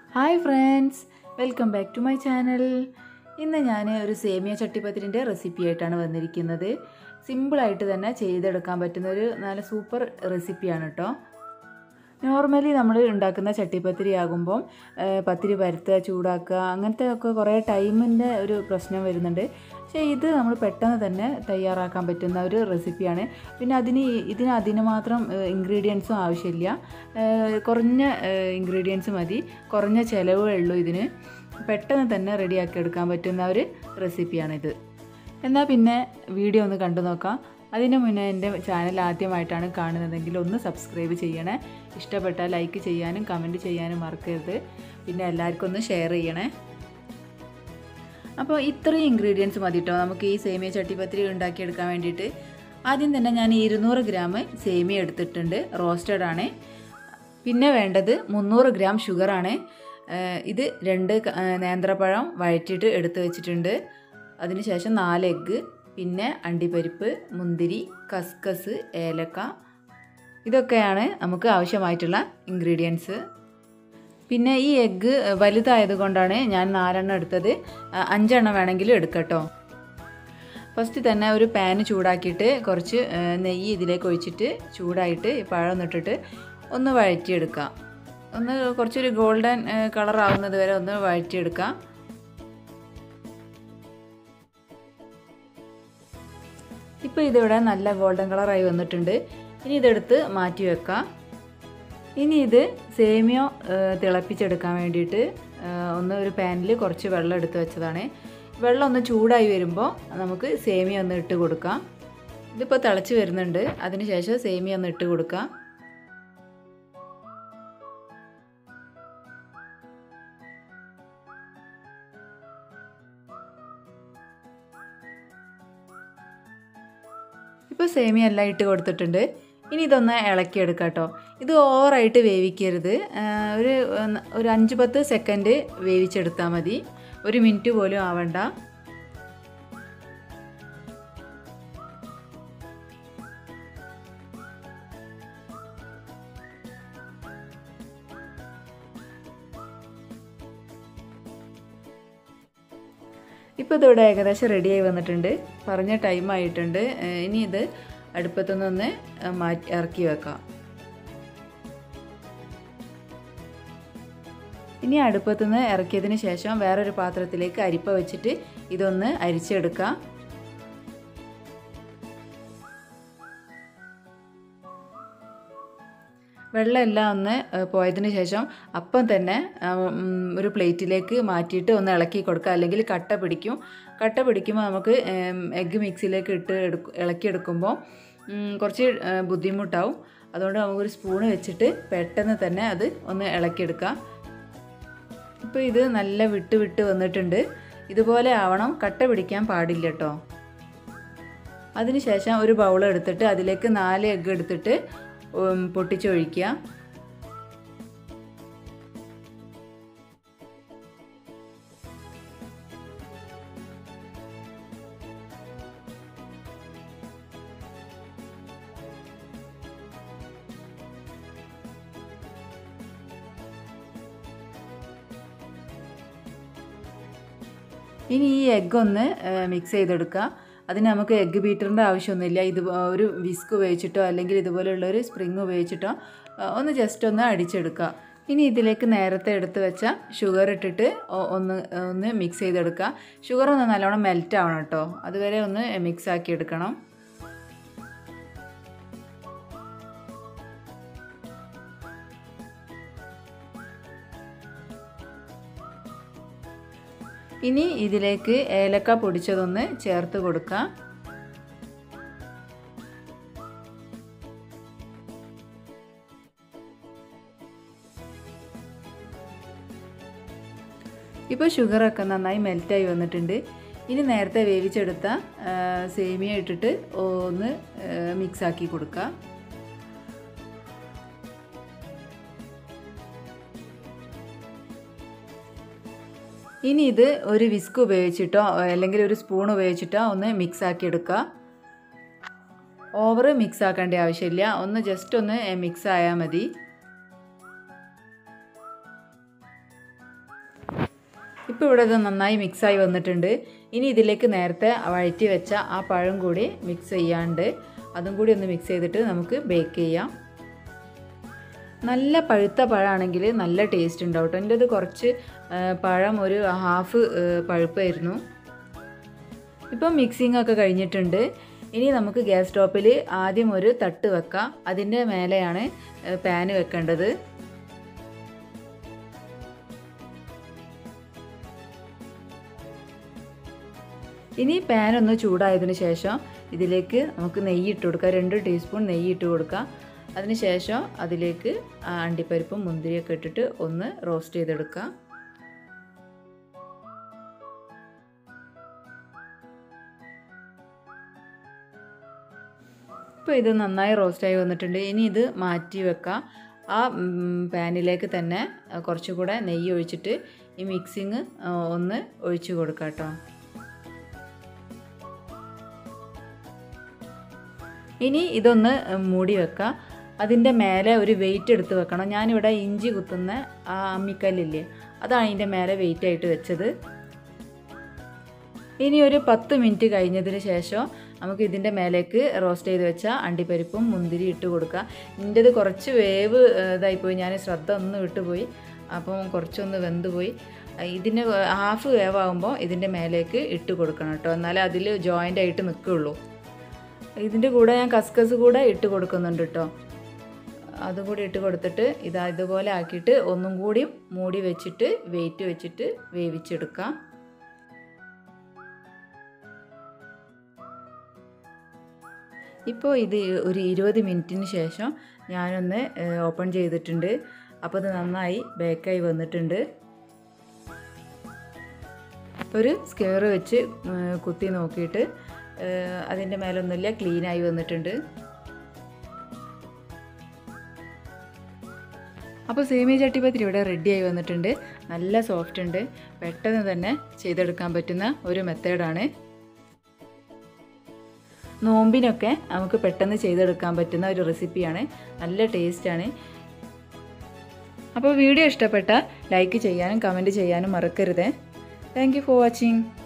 hi friends welcome back to my channel ഇന്ന് ഞാൻ ഒരു സേമിയ ചട്ടിപ്പത്തിരിൻ്റെ റെസിപ്പി ആയിട്ടാണ് വന്നിരിക്കുന്നത് സിമ്പിളായിട്ട് തന്നെ ചെയ്തെടുക്കാൻ പറ്റുന്ന ഒരു നല്ല സൂപ്പർ റെസിപ്പിയാണ് കേട്ടോ നോർമലി നമ്മൾ ഉണ്ടാക്കുന്ന ചട്ടിപ്പത്തിരി ആകുമ്പം ഏഹ്, പത്തിരി പരത്തുക ചൂടാക്കുക അങ്ങനത്തെ ഒക്കെ കുറേ ടൈമിൻ്റെ ഒരു പ്രശ്നം വരുന്നുണ്ട് പക്ഷേ ഇത് നമ്മൾ പെട്ടെന്ന് തന്നെ തയ്യാറാക്കാൻ പറ്റുന്ന ഒരു റെസിപ്പിയാണ് പിന്നെ അതിന് ഈ- ഇതിന് അതിന് മാത്രം ഇൻഗ്രീഡിയൻസും ആവശ്യമില്ല ഏഹ്, കുറഞ്ഞ ഇൻഗ്രീഡിയൻസ് മതി കുറഞ്ഞ ചിലവേ ഉള്ളൂ ഇതിന് പെട്ടെന്ന് തന്നെ റെഡിയാക്കി എടുക്കാൻ പറ്റുന്ന ഒരു റെസിപ്പിയാണിത് എന്നാൽ പിന്നെ വീഡിയോ ഒന്ന് കണ്ടു നോക്കാം അതിന് മുന്നേ എൻ്റെ ചാനൽ ആദ്യമായിട്ടാണ് കാണുന്നതെങ്കിൽ ഒന്ന് സബ്സ്ക്രൈബ് ചെയ്യണേ ഇഷ്ടപ്പെട്ടാൽ ലൈക്ക് ചെയ്യാനും കമൻറ്റ് ചെയ്യാനും മറക്കരുത് പിന്നെ എല്ലാവർക്കും ഒന്ന് ഷെയർ ചെയ്യണേ അപ്പോൾ ഇത്രയും ഇൻഗ്രീഡിയൻസ് മതി കേട്ടോ നമുക്ക് ഈ സേമിയ ചട്ടിപ്പത്തിരി ഉണ്ടാക്കിയെടുക്കാൻ വേണ്ടിയിട്ട് ആദ്യം തന്നെ ഞാൻ ഇരുന്നൂറ് ഗ്രാം സേമിയ എടുത്തിട്ടുണ്ട് റോസ്റ്റഡ് ആണ് പിന്നെ വേണ്ടത് മുന്നൂറ് ഗ്രാം ഷുഗറാണ് ഇത് രണ്ട് ക- ആ, നേന്ത്രപ്പഴം വഴറ്റിയിട്ട് എടുത്ത് വെച്ചിട്ടുണ്ട് അതിനുശേഷം നാല് എഗ്ഗ് പിന്നെ അണ്ടിപ്പരിപ്പ് മുന്തിരി കസ്കസ് ഏലക്ക ഇതൊക്കെയാണ് നമുക്ക് ആവശ്യമായിട്ടുള്ള ഇൻഗ്രീഡിയൻസ് പിന്നെ ഈ എഗ്ഗ് വലുതായത് കൊണ്ടാണ് ഞാൻ നാലെണ്ണം എടുത്തത് ആ, അഞ്ചെണ്ണം വേണമെങ്കിലും എടുക്കട്ടോ ഫസ്റ്റ് തന്നെ ഒരു പാന് ചൂടാക്കിയിട്ട് കുറച്ച് ആ, നെയ്യ് ഇതിലേക്ക് ഒഴിച്ചിട്ട് ചൂടായിട്ട് ഈ പഴം ഇട്ടിട്ട് ഒന്ന് വഴറ്റിയെടുക്കാം ഒന്ന് കുറച്ചൊരു ഗോൾഡൻ കളർ ആവുന്നത് വരെ ഒന്ന് വഴറ്റിയെടുക്കാം ഇപ്പോൾ ഇതിവിടെ നല്ല ഗോൾഡൻ കളറായി വന്നിട്ടുണ്ട് ഇനി ഇതെടുത്ത് മാറ്റി വെക്കാം ഇനി ഇത് സേമിയ ഏഹ്, തിളപ്പിച്ചെടുക്കാൻ വേണ്ടിയിട്ട് ഏഹ്, ഒന്ന് ഒരു പാനിൽ കുറച്ച് വെള്ളം എടുത്ത് വെച്ചതാണ് വെള്ളം ഒന്ന് ചൂടായി വരുമ്പോൾ നമുക്ക് സേമിയ ഒന്ന് ഇട്ട് കൊടുക്കാം ഇതിപ്പോൾ തിളച്ച് വരുന്നുണ്ട് അതിനുശേഷം സേമിയ ഒന്ന് ഇട്ട് കൊടുക്കാം ഇപ്പോൾ സേമിയ എല്ലാം ഇട്ട് കൊടുത്തിട്ടുണ്ട് ഇനി ഇതൊന്ന് ഇളക്കിയെടുക്കാം കേട്ടോ ഇത് ഓവറായിട്ട് വേവിക്കരുത് ആ, ഒരു ഒന്ന് ഒരു അഞ്ച് പത്ത് സെക്കൻഡ് വേവിച്ചെടുത്താൽ മതി ഒരു മിനിറ്റ് പോലും ആവണ്ട ഇപ്പോൾ ഇതിവിടെ ഏകദേശം റെഡിയായി വന്നിട്ടുണ്ട് പറഞ്ഞ ടൈം ആയിട്ടുണ്ട് ഏഹ് ഇനി ഇത് അടുപ്പത്തു നിന്ന് മാറ്റി ഇറക്കി വെക്കാം ഇനി അടുപ്പത്തു നിന്ന് ഇറക്കിയതിന് ശേഷം വേറൊരു പാത്രത്തിലേക്ക് അരിപ്പ വെച്ചിട്ട് ഇതൊന്ന് അരിച്ചെടുക്കാം വെള്ളമെല്ലാം ഒന്ന് ഏഹ്, പോയതിന് ശേഷം അപ്പം തന്നെ ആ, ഉം, ഒരു പ്ലേറ്റിലേക്ക് മാറ്റിയിട്ട് ഒന്ന് ഇളക്കി കൊടുക്കുക അല്ലെങ്കിൽ കട്ട പിടിക്കും കട്ട പിടിക്കുമ്പോൾ നമുക്ക് എഗ്ഗ് മിക്സിയിലേക്ക് ഇട്ട് എടുക്കും ഇളക്കിയെടുക്കുമ്പോൾ ഉം, കുറച്ച് ഏഹ്, ബുദ്ധിമുട്ടാവും അതുകൊണ്ട് നമുക്കൊരു സ്പൂണ് വെച്ചിട്ട് പെട്ടെന്ന് തന്നെ അത് ഒന്ന് ഇളക്കിയെടുക്കാം ഇപ്പോൾ ഇത് നല്ല വിട്ട് വിട്ട് വന്നിട്ടുണ്ട് ഇതുപോലെ ആവണം കട്ട പിടിക്കാൻ പാടില്ല കേട്ടോ അതിനുശേഷം ഒരു ബൗൾ എടുത്തിട്ട് അതിലേക്ക് നാല് എഗ്ഗ് എടുത്തിട്ട് ഉം, പൊട്ടിച്ചൊഴിക്കുക ഇനി ഈ എഗ്ഗ് ഒന്ന് മിക്സ് ചെയ്തെടുക്കുക അതിന് നമുക്ക് എഗ്ഗ് ബീറ്ററിൻ്റെ ആവശ്യമൊന്നുമില്ല ഇത് ഒരു വിസ്ക് ഉപയോഗിച്ചിട്ടോ അല്ലെങ്കിൽ ഇതുപോലെയുള്ള ഒരു സ്പ്രിങ് ഉപയോഗിച്ചിട്ടോ ആ, ഒന്ന് ജസ്റ്റ് ഒന്ന് അടിച്ചെടുക്കുക ഇനി ഇതിലേക്ക് നേരത്തെ എടുത്ത് വെച്ച ഷുഗർ ഇട്ടിട്ട് ഒ- ഒന്ന് ഒന്ന് മിക്സ് ചെയ്തെടുക്കുക ഷുഗർ ഒന്ന് നല്ലോണം മെൽറ്റ് ആവണം കേട്ടോ അതുവരെ ഒന്ന് മിക്സ് ആക്കി എടുക്കണം ഇനി ഇതിലേക്ക് ഏലക്ക പൊടിച്ചതൊന്ന് ചേർത്ത് കൊടുക്കാം ഇപ്പോൾ ഷുഗറൊക്കെ നന്നായി മെൽറ്റായി വന്നിട്ടുണ്ട് ഇനി നേരത്തെ വേവിച്ചെടുത്ത ആ, സേമിയ ഇട്ടിട്ട് ഒന്ന് മിക്സ് ആക്കി കൊടുക്കുക ഇനി ഇത് ഒരു വിസ്ക് ഉപയോഗിച്ചിട്ടോ അല്ലെങ്കിൽ ഒരു സ്പൂൺ ഉപയോഗിച്ചിട്ടോ ഒന്ന് മിക്സ് ആക്കി എടുക്കുക ഓവർ മിക്സ് ആക്കേണ്ട ആവശ്യമില്ല ഒന്ന് ജസ്റ്റ് ഒന്ന് മിക്സ് ആയാൽ മതി ഇപ്പോൾ ഇവിടെ ഇത് നന്നായി മിക്സായി വന്നിട്ടുണ്ട് ഇനി ഇതിലേക്ക് നേരത്തെ വഴറ്റി വെച്ച ആ പഴം കൂടി മിക്സ് ചെയ്യാണ്ട് അതും കൂടി ഒന്ന് മിക്സ് ചെയ്തിട്ട് നമുക്ക് ബേക്ക് ചെയ്യാം നല്ല പഴുത്ത പഴമാണെങ്കിൽ നല്ല ടേസ്റ്റ് ഉണ്ടാവും കേട്ടോ എൻ്റെ ഇത് കുറച്ച് പഴം ഒരു ഹാഫ് പഴുപ്പായിരുന്നു ഇപ്പം മിക്സിംഗ് ഒക്കെ കഴിഞ്ഞിട്ടുണ്ട് ഇനി നമുക്ക് ഗ്യാസ് സ്റ്റോപ്പിൽ ആദ്യം ഒരു തട്ട് വെക്കാം അതിൻ്റെ മേലെയാണ് പാന് വെക്കേണ്ടത് ഇനി പാൻ ഒന്ന് ചൂടായതിനു ശേഷം ഇതിലേക്ക് നമുക്ക് നെയ്യ് ഇട്ട് കൊടുക്കാം രണ്ട് ടീസ്പൂൺ നെയ്യ് ഇട്ട് കൊടുക്കാം അതിന് ശേഷം അതിലേക്ക് അണ്ടിപ്പരിപ്പും മുന്തിരിയൊക്കെ ഇട്ടിട്ട് ഒന്ന് റോസ്റ്റ് ചെയ്തെടുക്കാം ഇപ്പോൾ ഇത് നന്നായി റോസ്റ്റായി വന്നിട്ടുണ്ട് ഇനി ഇത് മാറ്റി വെക്കാം ആ പാനിലേക്ക് തന്നെ കുറച്ചുകൂടെ നെയ്യ് ഒഴിച്ചിട്ട് ഈ മിക്സിങ് ഒന്ന് ഒഴിച്ച് കൊടുക്കാം കേട്ടോ ഇനി ഇതൊന്ന് മൂടി വെക്കാം അതിൻ്റെ മേലെ ഒരു വെയിറ്റ് എടുത്ത് വെക്കണം ഞാനിവിടെ ഇഞ്ചി കുത്തുന്ന ആ അമ്മിക്കല്ലില്ലേ അതാണ് അതിൻ്റെ മേലെ വെയിറ്റ് ആയിട്ട് വെച്ചത് ഇനി ഒരു പത്ത് മിനിറ്റ് കഴിഞ്ഞതിന് ശേഷം നമുക്ക് ഇതിൻ്റെ മേലേക്ക് റോസ്റ്റ് ചെയ്ത് വെച്ച അണ്ടിപ്പരിപ്പും മുന്തിരി ഇട്ട് കൊടുക്കുക എൻ്റേത് കുറച്ച് വേവ് ഇതായിപ്പോയി ഞാൻ ശ്രദ്ധ ഒന്ന് വിട്ടുപോയി അപ്പം കുറച്ചൊന്ന് വെന്ത് പോയി ഇതിന് ഹാഫ് വേവാകുമ്പോൾ ഇതിൻ്റെ മേലേക്ക് ഇട്ട് കൊടുക്കണം കേട്ടോ എന്നാലേ അതിൽ ജോയിൻ്റ് ആയിട്ട് നിൽക്കുകയുള്ളൂ ഇതിൻ്റെ കൂടെ ഞാൻ കസ്കസ് കൂടെ ഇട്ട് കൊടുക്കുന്നുണ്ട് കേട്ടോ അതും കൂടി ഇട്ട് കൊടുത്തിട്ട് ഇതാ ഇതുപോലെ ആക്കിയിട്ട് ഒന്നും കൂടി മൂടി വെച്ചിട്ട് വെയിറ്റ് വെച്ചിട്ട് വേവിച്ചെടുക്കാം ഇപ്പോൾ ഇത് ഒരു ഇരുപത് മിനിറ്റിന് ശേഷം ഞാനൊന്ന് ഓപ്പൺ ചെയ്തിട്ടുണ്ട് അപ്പോൾ അത് നന്നായി ബേക്കായി വന്നിട്ടുണ്ട് ഒരു സ്കെയർ വെച്ച് കുത്തി നോക്കിയിട്ട് അതിൻ്റെ മേലൊന്നുമില്ല ക്ലീനായി വന്നിട്ടുണ്ട് അപ്പോൾ സേമിയ ചട്ടിപ്പത്തിരി ഇവിടെ റെഡിയായി വന്നിട്ടുണ്ട് നല്ല സോഫ്റ്റ് ഉണ്ട് പെട്ടെന്ന് തന്നെ ചെയ്തെടുക്കാൻ പറ്റുന്ന ഒരു മെത്തേഡാണ് നോമ്പിനൊക്കെ നമുക്ക് പെട്ടെന്ന് ചെയ്തെടുക്കാൻ പറ്റുന്ന ഒരു റെസിപ്പിയാണ് നല്ല ടേസ്റ്റാണ് അപ്പോൾ വീഡിയോ ഇഷ്ടപ്പെട്ടാൽ ലൈക്ക് ചെയ്യാനും കമൻറ്റ് ചെയ്യാനും മറക്കരുത് താങ്ക് യു ഫോർ വാച്ചിങ്